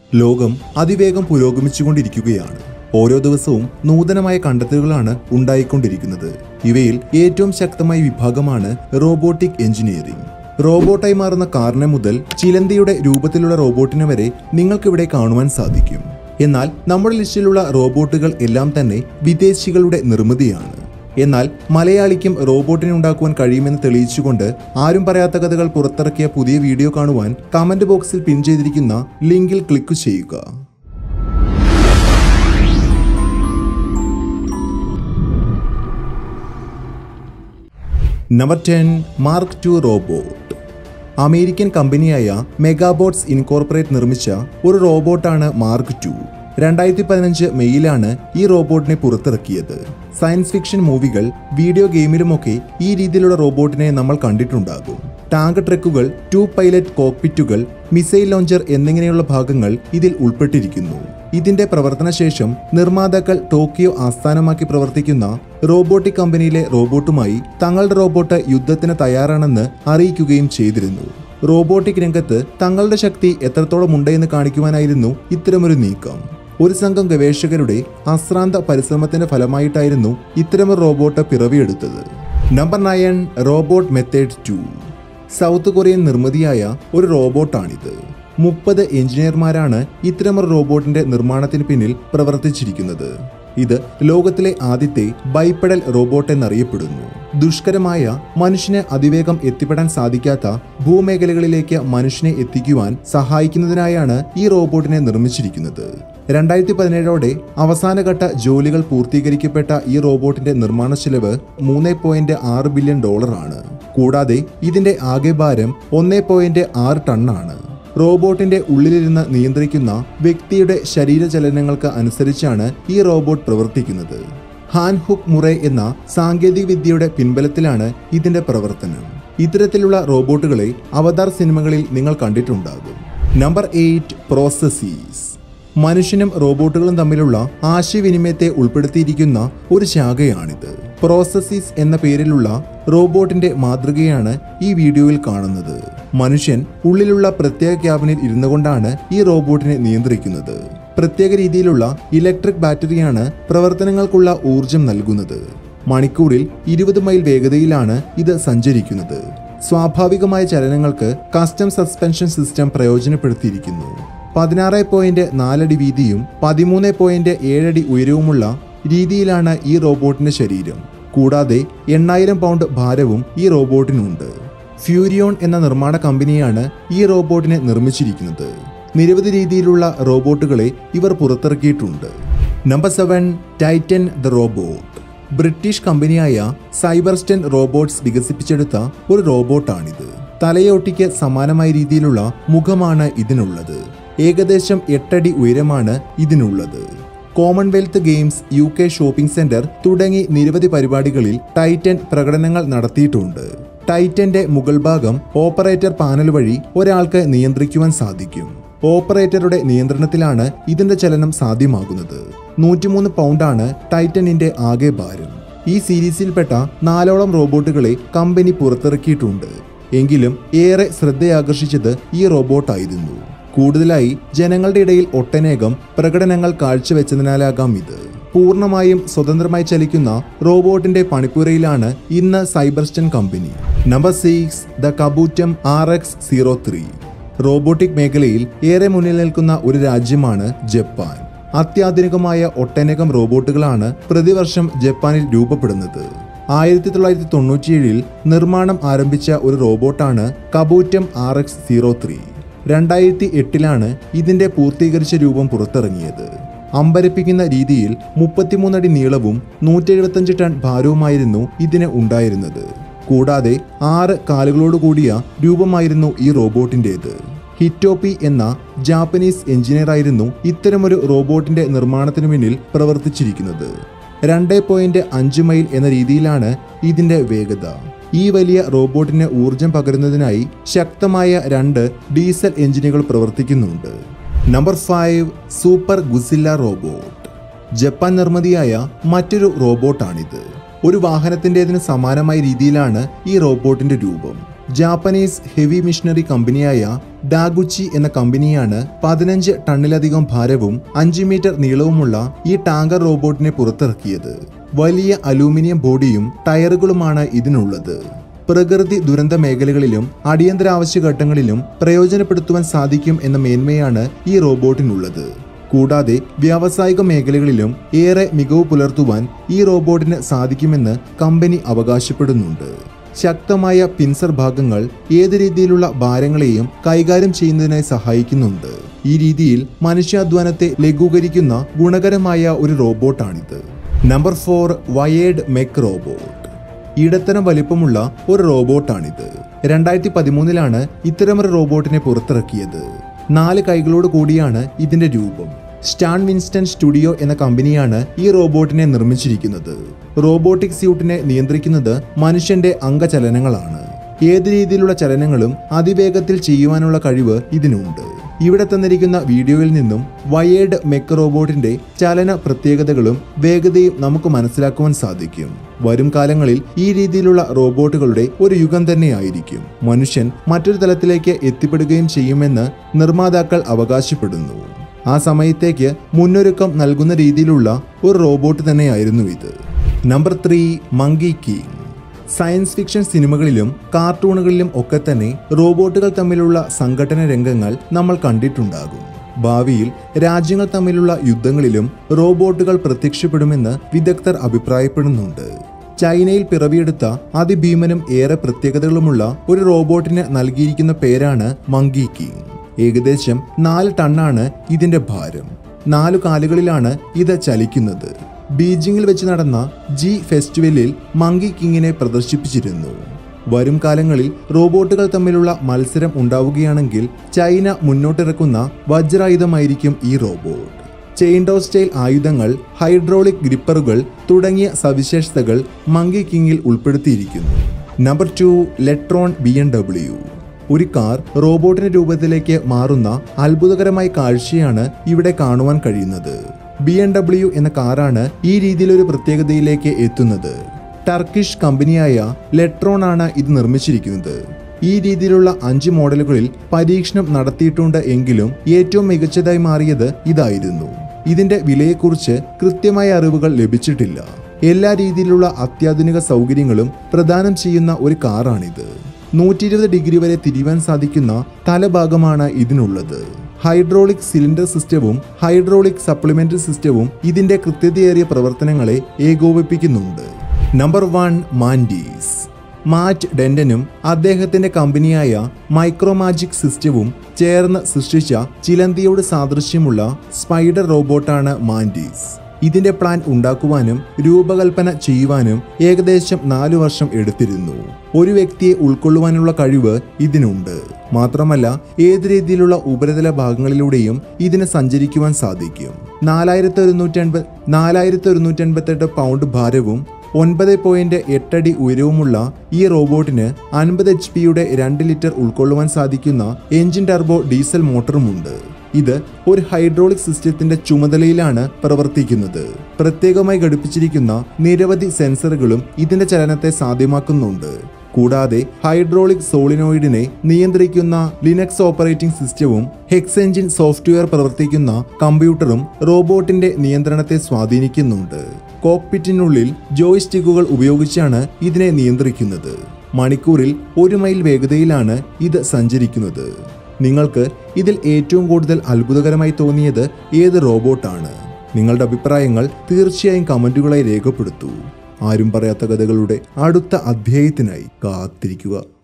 ലോകം അതിവേഗം പുരോഗമിച്ചുകൊണ്ടിരിക്കുകയാണ് ഓരോ ദിവസവും നൂതനമായ കണ്ടെത്തലുകളാണ് ഉണ്ടായിക്കൊണ്ടിരിക്കുന്നത് ഇവയിൽ ഏറ്റവും ശക്തമായ വിഭാഗമാണ് റോബോട്ടിക് എഞ്ചിനീയറിംഗ് റോബോട്ടായി മാറുന്ന കാറിനെ മുതൽ ചിലന്തിയുടെ രൂപത്തിലുള്ള റോബോട്ടിനെ വരെ നിങ്ങൾക്കിവിടെ കാണുവാൻ സാധിക്കും എന്നാൽ നമ്മുടെ ലിസ്റ്റിലുള്ള റോബോട്ടുകൾ എല്ലാം തന്നെ വിദേശികളുടെ നിർമ്മിതിയാണ് എന്നാൽ മലയാളിക്കും റോബോട്ടിനെ ഉണ്ടാക്കുവാൻ കഴിയുമെന്ന് തെളിയിച്ചുകൊണ്ട് ആരും പറയാത്ത കഥകൾ പുറത്തിറക്കിയ പുതിയ വീഡിയോ കാണുവാൻ കമന്റ് ബോക്സിൽ പിൻ ചെയ്തിരിക്കുന്ന ലിങ്കിൽ ക്ലിക്ക് ചെയ്യുക number ten mark two robot American കമ്പനിയായ മെഗാബോട്ട്സ് ഇൻകോർപ്പറേറ്റ് നിർമ്മിച്ച ഒരു റോബോട്ടാണ് മാർക്ക് ടു രണ്ടായിരത്തി പതിനഞ്ച് മെയ്യിലാണ് ഈ റോബോട്ടിനെ പുറത്തിറക്കിയത് സയൻസ് ഫിക്ഷൻ മൂവികൾ വീഡിയോ ഗെയിമിലുമൊക്കെ ഈ രീതിയിലുള്ള റോബോട്ടിനെ നമ്മൾ കണ്ടിട്ടുണ്ടാകും ടാങ്ക് ട്രക്കുകൾ ടു പൈലറ്റ് കോക്പിറ്റുകൾ മിസൈൽ ലോഞ്ചർ എന്നിങ്ങനെയുള്ള ഭാഗങ്ങൾ ഇതിൽ ഉൾപ്പെട്ടിരിക്കുന്നു ഇതിന്റെ പ്രവർത്തനശേഷം നിർമ്മാതാക്കൾ ടോക്കിയോ ആസ്ഥാനമാക്കി പ്രവർത്തിക്കുന്ന റോബോട്ടിക് കമ്പനിയിലെ റോബോട്ടുമായി തങ്ങളുടെ റോബോട്ട് യുദ്ധത്തിന് തയ്യാറാണെന്ന് അറിയിക്കുകയും ചെയ്തിരുന്നു റോബോട്ടിക് രംഗത്ത് തങ്ങളുടെ ശക്തി എത്രത്തോളം ഉണ്ടെന്ന് കാണിക്കുവാനായിരുന്നു ഇത്തരമൊരു നീക്കം ഒരു സംഘം ഗവേഷകരുടെ അശ്രാന്ത പരിശ്രമത്തിന്റെ ഫലമായിട്ടായിരുന്നു ഇത്തരമൊരു റോബോട്ട് പിറവിയെടുത്തത് number nine robot method two south Korean നിർമ്മിതിയായ ഒരു റോബോട്ടാണിത് മുപ്പത് എഞ്ചിനീയർമാരാണ് ഇത്തരമൊരു റോബോട്ടിന്റെ നിർമ്മാണത്തിന് പിന്നിൽ പ്രവർത്തിച്ചിരിക്കുന്നത് ഇത് ലോകത്തിലെ ആദ്യത്തെ ബൈപ്പഡൽ റോബോട്ട് എന്നറിയപ്പെടുന്നു ദുഷ്കരമായ മനുഷ്യന് അതിവേഗം എത്തിപ്പെടാൻ സാധിക്കാത്ത ഭൂമേഖലകളിലേക്ക് മനുഷ്യനെ എത്തിക്കുവാൻ സഹായിക്കുന്നതിനായാണ് ഈ റോബോട്ടിനെ നിർമ്മിച്ചിരിക്കുന്നത് രണ്ടായിരത്തി പതിനേഴോടെ അവസാനഘട്ട ജോലികൾ പൂർത്തീകരിക്കപ്പെട്ട ഈ റോബോട്ടിന്റെ നിർമ്മാണ ചെലവ് മൂന്ന് പോയിന്റ് ആറ് ബില്യൺ ഡോളറാണ് കൂടാതെ ഇതിന്റെ ആകെ ഭാരം ഒന്ന് പോയിന്റ് ആറ് ടണ്ണാണ് റോബോട്ടിന്റെ ഉള്ളിലിരുന്ന് നിയന്ത്രിക്കുന്ന വ്യക്തിയുടെ ശരീരചലനങ്ങൾക്ക് അനുസരിച്ചാണ് ഈ റോബോട്ട് പ്രവർത്തിക്കുന്നത് ഹാൻ ഹുക്ക് മുറേ എന്ന സാങ്കേതിക വിദ്യയുടെ പിൻബലത്തിലാണ് ഇതിന്റെ പ്രവർത്തനം ഇത്തരത്തിലുള്ള റോബോട്ടുകളെ അവതാർ സിനിമകളിൽ നിങ്ങൾ കണ്ടിട്ടുണ്ടാകും നമ്പർ എയ്റ്റ് പ്രോസസീസ് മനുഷ്യനും റോബോട്ടുകളും തമ്മിലുള്ള ആശയവിനിമയത്തെ ഉൾപ്പെടുത്തിയിരിക്കുന്ന ഒരു ശാഖയാണിത് പ്രോസസീസ് എന്ന പേരിലുള്ള റോബോട്ടിന്റെ മാതൃകയാണ് ഈ വീഡിയോയിൽ കാണുന്നത് മനുഷ്യൻ ഉള്ളിലുള്ള പ്രത്യേക ക്യാബിനിൽ ഇരുന്നുകൊണ്ടാണ് ഈ റോബോട്ടിനെ നിയന്ത്രിക്കുന്നത് പ്രത്യേക രീതിയിലുള്ള ഇലക്ട്രിക് ബാറ്ററിയാണ് പ്രവർത്തനങ്ങൾക്കുള്ള ഊർജം നൽകുന്നത് മണിക്കൂറിൽ ഇരുപത് മൈൽ വേഗതയിലാണ് ഇത് സഞ്ചരിക്കുന്നത് സ്വാഭാവികമായ ചലനങ്ങൾക്ക് കസ്റ്റം സസ്പെൻഷൻ സിസ്റ്റം പ്രയോജനപ്പെടുത്തിയിരിക്കുന്നു പതിനാറ് പോയിന്റ് നാലടി വീതിയും പതിമൂന്ന് പോയിന്റ് ഏഴടി ഉയരവുമുള്ള രീതിയിലാണ് ഈ റോബോട്ടിന്റെ ശരീരം കൂടാതെ എണ്ണായിരം പൗണ്ട് ഭാരവും ഈ റോബോട്ടിനുണ്ട് ഫ്യൂരിയോൺ എന്ന നിർമ്മാണ കമ്പനിയാണ് ഈ റോബോട്ടിനെ നിർമ്മിച്ചിരിക്കുന്നത് നിരവധി രീതിയിലുള്ള റോബോട്ടുകളെ ഇവർ പുറത്തിറക്കിയിട്ടുണ്ട് number seven Titan the robot British കമ്പനിയായ സൈബർസ്റ്റൻ റോബോട്ട്സ് വികസിപ്പിച്ചെടുത്ത ഒരു റോബോട്ടാണിത് തലയോട്ടിക്ക് സമാനമായ രീതിയിലുള്ള മുഖമാണ് ഇതിനുള്ളത് ഏകദേശം എട്ടടി ഉയരമാണ് ഇതിനുള്ളത് Commonwealth Games U K shopping centre തുടങ്ങി നിരവധി പരിപാടികളിൽ ടൈറ്റൻ പ്രകടനങ്ങൾ നടത്തിയിട്ടുണ്ട് ടൈറ്റന്റെ മുകൾ ഭാഗം ഓപ്പറേറ്റർ പാനൽ വഴി ഒരാൾക്ക് നിയന്ത്രിക്കുവാൻ സാധിക്കും ഓപ്പറേറ്ററുടെ നിയന്ത്രണത്തിലാണ് ഇതിന്റെ ചലനം സാധ്യമാകുന്നത് നൂറ്റിമൂന്ന് പൗണ്ടാണ് ടൈറ്റനിന്റെ ആകെ ഭാരം ഈ സീരീസിൽപ്പെട്ട നാലോളം റോബോട്ടുകളെ കമ്പനി പുറത്തിറക്കിയിട്ടുണ്ട് എങ്കിലും ഏറെ ശ്രദ്ധയാകർഷിച്ചത് ഈ റോബോട്ടായിരുന്നു കൂടുതലായി ജനങ്ങളുടെ ഇടയിൽ ഒട്ടനേകം പ്രകടനങ്ങൾ കാഴ്ചവെച്ചതിനാലാകാം ഇത് പൂർണ്ണമായും സ്വതന്ത്രമായി ചലിക്കുന്ന റോബോട്ടിന്റെ പണിപ്പുരയിലാണ് ഇന്ന് Cyberstein company number six the കബൂറ്റം R X zero three robotic മേഖലയിൽ ഏറെ മുന്നിൽ നിൽക്കുന്ന ഒരു രാജ്യമാണ് ജപ്പാൻ അത്യാധുനികമായ ഒട്ടനേകം റോബോട്ടുകളാണ് പ്രതിവർഷം ജപ്പാനിൽ രൂപപ്പെടുന്നത് ആയിരത്തി തൊള്ളായിരത്തി തൊണ്ണൂറ്റിയേഴിൽ നിർമ്മാണം ആരംഭിച്ച ഒരു റോബോട്ടാണ് കബൂറ്റം ആർ എക്സ് സീറോ ത്രീ രണ്ടായിരത്തി എട്ടിലാണ് ഇതിന്റെ പൂർത്തീകരിച്ച രൂപം പുറത്തിറങ്ങിയത് അമ്പരപ്പിക്കുന്ന രീതിയിൽ മുപ്പത്തിമൂന്നടി നീളവും നൂറ്റി എഴുപത്തഞ്ച് ടൺ ഭാരവുമായിരുന്നു ഇതിന് ഉണ്ടായിരുന്നത് കൂടാതെ ആറ് കാലുകളോടുകൂടിയ രൂപമായിരുന്നു ഈ റോബോട്ടിൻ്റേത് ഹിറ്റോപ്പി എന്ന ജാപ്പനീസ് എഞ്ചിനീയറായിരുന്നു ഇത്തരമൊരു റോബോട്ടിന്റെ നിർമ്മാണത്തിനു പിന്നിൽ പ്രവർത്തിച്ചിരിക്കുന്നത് രണ്ട് പോയിന്റ് അഞ്ച് മൈൽ എന്ന രീതിയിലാണ് ഇതിന്റെ വേഗത ഈ വലിയ റോബോട്ടിന് ഊർജം പകരുന്നതിനായി ശക്തമായ രണ്ട് ഡീസൽ എഞ്ചിനുകൾ പ്രവർത്തിക്കുന്നുണ്ട് number five super Godzilla robot Japan നിർമ്മിതിയായ മറ്റൊരു റോബോട്ടാണിത് ഒരു വാഹനത്തിൻ്റെതിന് സമാനമായ രീതിയിലാണ് ഈ റോബോട്ടിന്റെ രൂപം ജാപ്പനീസ് ഹെവി മിഷനറി കമ്പനിയായ ഡാഗുച്ചി എന്ന കമ്പനിയാണ് പതിനഞ്ച് ടണ്ണിലധികം ഭാരവും അഞ്ച് മീറ്റർ നീളവുമുള്ള ഈ ടാങ്കർ റോബോട്ടിനെ പുറത്തിറക്കിയത് വലിയ അലൂമിനിയം ബോഡിയും ടയറുകളുമാണ് ഇതിനുള്ളത് പ്രകൃതി ദുരന്ത മേഖലകളിലും അടിയന്തര ആവശ്യഘട്ടങ്ങളിലും പ്രയോജനപ്പെടുത്തുവാൻ സാധിക്കും എന്ന മേന്മയാണ് ഈ റോബോട്ടിനുള്ളത് കൂടാതെ വ്യാവസായിക മേഖലകളിലും ഏറെ മികവ് പുലർത്തുവാൻ ഈ റോബോട്ടിന് സാധിക്കുമെന്ന് കമ്പനി അവകാശപ്പെടുന്നുണ്ട് ശക്തമായ പിൻസർ ഭാഗങ്ങൾ ഏത് രീതിയിലുള്ള ഭാരങ്ങളെയും കൈകാര്യം ചെയ്യുന്നതിനായി സഹായിക്കുന്നുണ്ട് ഈ രീതിയിൽ മനുഷ്യാധ്വാനത്തെ ലഘൂകരിക്കുന്ന ഗുണകരമായ ഒരു റോബോട്ടാണിത് number four wired mech robot ഇടത്തരം വലിപ്പമുള്ള ഒരു റോബോട്ടാണിത് രണ്ടായിരത്തി പതിമൂന്നിലാണ് ഇത്തരമൊരു റോബോട്ടിനെ പുറത്തിറക്കിയത് നാല് കൈകളോട് കൂടിയാണ് ഇതിന്റെ രൂപം സ്റ്റാൻ വിൻസ്റ്റൺ സ്റ്റുഡിയോ എന്ന കമ്പനിയാണ് ഈ റോബോട്ടിനെ നിർമ്മിച്ചിരിക്കുന്നത് റോബോട്ടിക് സ്യൂട്ടിനെ നിയന്ത്രിക്കുന്നത് മനുഷ്യന്റെ അംഗചലനങ്ങളാണ് ഏത് രീതിയിലുള്ള ചലനങ്ങളും അതിവേഗത്തിൽ ചെയ്യുവാനുള്ള കഴിവ് ഇതിനുണ്ട് ഇവിടെ തന്നിരിക്കുന്ന വീഡിയോയിൽ നിന്നും വയേഡ് മെക്ക് റോബോട്ടിന്റെ ചലന പ്രത്യേകതകളും വേഗതയും നമുക്ക് മനസ്സിലാക്കുവാൻ സാധിക്കും വരും കാലങ്ങളിൽ ഈ രീതിയിലുള്ള റോബോട്ടുകളുടെ ഒരു യുഗം തന്നെയായിരിക്കും മനുഷ്യൻ മറ്റൊരു തലത്തിലേക്ക് എത്തിപ്പെടുകയും ചെയ്യുമെന്ന് നിർമ്മാതാക്കൾ അവകാശപ്പെടുന്നു ആ സമയത്തേക്ക് മുന്നൊരുക്കം നൽകുന്ന രീതിയിലുള്ള ഒരു റോബോട്ട് തന്നെയായിരുന്നു ഇത് number three monkey king science fiction സിനിമകളിലും കാർട്ടൂണുകളിലും ഒക്കെ തന്നെ റോബോട്ടുകൾ തമ്മിലുള്ള സംഘടന രംഗങ്ങൾ നമ്മൾ കണ്ടിട്ടുണ്ടാകും ഭാവിയിൽ രാജ്യങ്ങൾ തമ്മിലുള്ള യുദ്ധങ്ങളിലും റോബോട്ടുകൾ പ്രത്യക്ഷപ്പെടുമെന്ന് വിദഗ്ധർ അഭിപ്രായപ്പെടുന്നുണ്ട് ചൈനയിൽ പിറവിയെടുത്ത അതിഭീമനും ഏറെ പ്രത്യേകതകളുമുള്ള ഒരു റോബോട്ടിന് നൽകിയിരിക്കുന്ന പേരാണ് മങ്കി കിങ് ഏകദേശം നാല് ടണ്ണാണ് ഇതിന്റെ ഭാരം നാലു കാലുകളിലാണ് ഇത് ചലിക്കുന്നത് ബീജിംഗിൽ വെച്ച് നടന്ന ജി ഫെസ്റ്റിവലിൽ മങ്കി കിങ്ങിനെ പ്രദർശിപ്പിച്ചിരുന്നു വരും കാലങ്ങളിൽ റോബോട്ടുകൾ തമ്മിലുള്ള മത്സരം ഉണ്ടാവുകയാണെങ്കിൽ ചൈന മുന്നോട്ടിറക്കുന്ന വജ്രായുധമായിരിക്കും ഈ റോബോട്ട് ചെയിൻഡോ സ്റ്റൈൽ ആയുധങ്ങൾ ഹൈഡ്രോളിക് ഗ്രിപ്പറുകൾ തുടങ്ങിയ സവിശേഷതകൾ മങ്കി കിങ്ങിൽ ഉൾപ്പെടുത്തിയിരിക്കുന്നു number two Letron B M W ഒരു കാർ റോബോട്ടിന്റെ രൂപത്തിലേക്ക് മാറുന്ന അത്ഭുതകരമായ കാഴ്ചയാണ് ഇവിടെ കാണുവാൻ കഴിയുന്നത് ബി എം ഡബ്ല്യു എന്ന കാറാണ് ഈ രീതിയിലൊരു പ്രത്യേകതയിലേക്ക് എത്തുന്നത് ടർക്കിഷ് കമ്പനിയായ ലെട്രോൺ ആണ് ഇത് നിർമ്മിച്ചിരിക്കുന്നത് ഈ രീതിയിലുള്ള അഞ്ച് മോഡലുകളിൽ പരീക്ഷണം നടത്തിയിട്ടുണ്ട് എങ്കിലും ഏറ്റവും മികച്ചതായി മാറിയത് ഇതായിരുന്നു ഇതിന്റെ വിലയെക്കുറിച്ച് കൃത്യമായ അറിവുകൾ ലഭിച്ചിട്ടില്ല എല്ലാ രീതിയിലുള്ള അത്യാധുനിക സൗകര്യങ്ങളും പ്രദാനം ചെയ്യുന്ന ഒരു കാറാണിത് നൂറ്റി ഇരുപത് ഡിഗ്രി വരെ തിരിവാൻ സാധിക്കുന്ന തലഭാഗമാണ് ഇതിനുള്ളത് ഹൈഡ്രോളിക് സിലിണ്ടർ സിസ്റ്റവും ഹൈഡ്രോളിക് സപ്ലിമെന്ററി സിസ്റ്റവും ഇതിന്റെ കൃത്യതയേറിയ പ്രവർത്തനങ്ങളെ ഏകോപിപ്പിക്കുന്നുണ്ട് നമ്പർ വൺ മാൻഡീസ് മാറ്റ് ഡെന്റനും അദ്ദേഹത്തിന്റെ കമ്പനിയായ മൈക്രോമാജിക് സിസ്റ്റവും ചേർന്ന് സൃഷ്ടിച്ച ചിലന്തിയോട് സാദൃശ്യമുള്ള സ്പൈഡർ റോബോട്ടാണ് മാൻഡീസ് ഇതിന്റെ പ്ലാൻ ഉണ്ടാക്കുവാനും രൂപകൽപ്പന ചെയ്യുവാനും ഏകദേശം നാലു വർഷം എടുത്തിരുന്നു ഒരു വ്യക്തിയെ ഉൾക്കൊള്ളുവാനുള്ള കഴിവ് ഇതിനുണ്ട് മാത്രമല്ല ഏത് രീതിയിലുള്ള ഉപരിതല ഭാഗങ്ങളിലൂടെയും ഇതിന് സഞ്ചരിക്കുവാൻ സാധിക്കും നാലായിരത്തി ഒരുന്നൂറ്റി അൻപത് നാലായിരത്തി ഒരുന്നൂറ്റി അൻപത്തെട്ട് പൗണ്ട് ഭാരവും ഒൻപത് പോയിന്റ് എട്ടടി ഉയരവുമുള്ള ഈ റോബോട്ടിന് അൻപത് എച്ച് പിയുടെ രണ്ട് ലിറ്റർ ഉൾക്കൊള്ളുവാൻ സാധിക്കുന്ന എഞ്ചിൻ ടർബോ ഡീസൽ മോട്ടറുമുണ്ട് ഇത് ഒരു ഹൈഡ്രോളിക് സിസ്റ്റത്തിന്റെ ചുമതലയിലാണ് പ്രവർത്തിക്കുന്നത് പ്രത്യേകമായി ഘടിപ്പിച്ചിരിക്കുന്ന നിരവധി സെൻസറുകളും ഇതിന്റെ ചലനത്തെ സാധ്യമാക്കുന്നുണ്ട് കൂടാതെ ഹൈഡ്രോളിക് സോളിനോയിഡിനെ നിയന്ത്രിക്കുന്ന ലിനക്സ് ഓപ്പറേറ്റിംഗ് സിസ്റ്റവും ഹെക്സ് എഞ്ചിൻ സോഫ്റ്റ്വെയർ പ്രവർത്തിക്കുന്ന കമ്പ്യൂട്ടറും റോബോട്ടിന്റെ നിയന്ത്രണത്തെ സ്വാധീനിക്കുന്നുണ്ട് കോക്പിറ്റിനുള്ളിൽ ജോയ്സ്റ്റിക്കുകൾ ഉപയോഗിച്ചാണ് ഇതിനെ നിയന്ത്രിക്കുന്നത് മണിക്കൂറിൽ ഒരു മൈൽ വേഗതയിലാണ് ഇത് സഞ്ചരിക്കുന്നത് നിങ്ങൾക്ക് ഇതിൽ ഏറ്റവും കൂടുതൽ അത്ഭുതകരമായി തോന്നിയത് ഏത് റോബോട്ടാണ് നിങ്ങളുടെ അഭിപ്രായങ്ങൾ തീർച്ചയായും കമന്റുകളായി രേഖപ്പെടുത്തൂ ആരും പറയാത്ത കഥകളുടെ അടുത്ത അധ്യായത്തിനായി കാത്തിരിക്കുക